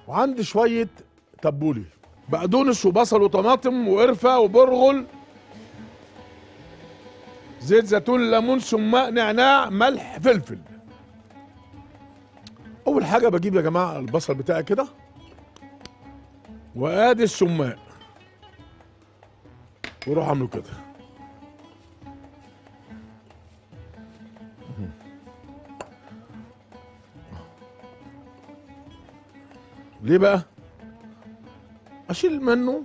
وعندي شويه تبولي بقدونس وبصل وطماطم وقرفه وبرغل زيت زيتون ليمون سماق نعناع ملح فلفل اول حاجه بجيب يا جماعه البصل بتاعي كده وادي السماق واروح اعمله كده ليه بقى اشيل منه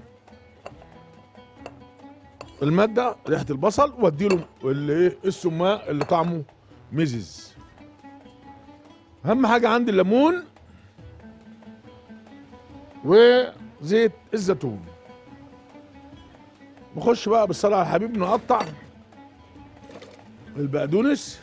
الماده ريحه البصل واديله اللي ايه السماق اللي طعمه مزز اهم حاجه عندي الليمون وزيت الزيتون نخش بقى بالصلاه على الحبيب نقطع البقدونس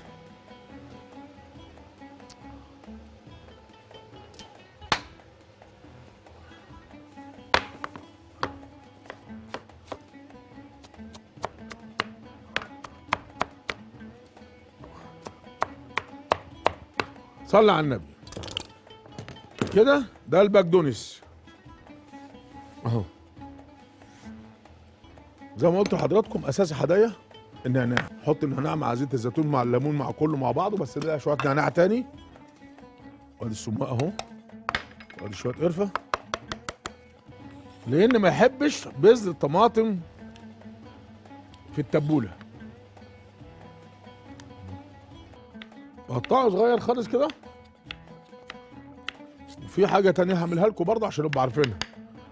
صلي على النبي كده ده البقدونس اهو زي ما قلت لحضراتكم اساس الحدايا النعناع حط النعناع مع زيت الزيتون مع الليمون مع كله مع بعضه بس ده شويه نعناع تاني وادي السماق اهو وادي شويه قرفه لان ما يحبش بذر الطماطم في التبوله بقطعه صغير خالص كده وفي حاجه تانية هعملها لكم برضه عشان نبقى عارفينها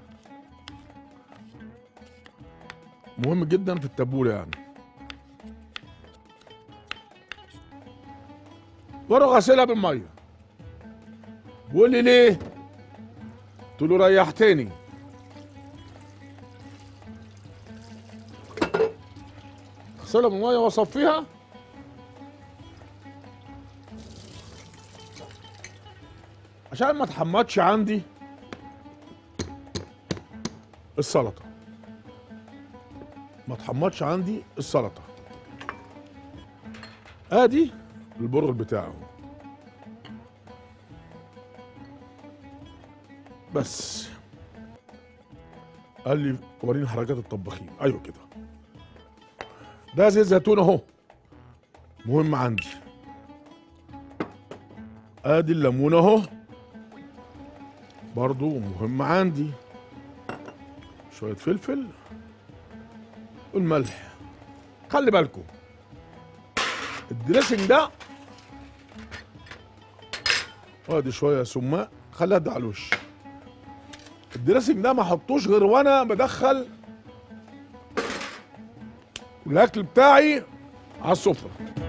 مهم جدا في التبوله يعني واروح غسلها بالميه بيقول لي ليه؟ قلت له ريحتني اغسلها بالميه واصفيها عشان ما تحمضش عندي السلطه ما تحمضش عندي السلطه ادي البرغل بتاعه بس قال لي وريني حركات الطباخين ايوه كده ده زيت زيتون اهو مهم عندي ادي الليمون اهو برضو مهم عندي شوية فلفل والملح خلي بالكم الدريسنج ده ادي شوية سماق خليها ده على الوش الدريسنج ده ما احطوش غير وانا بدخل الاكل بتاعي على السفره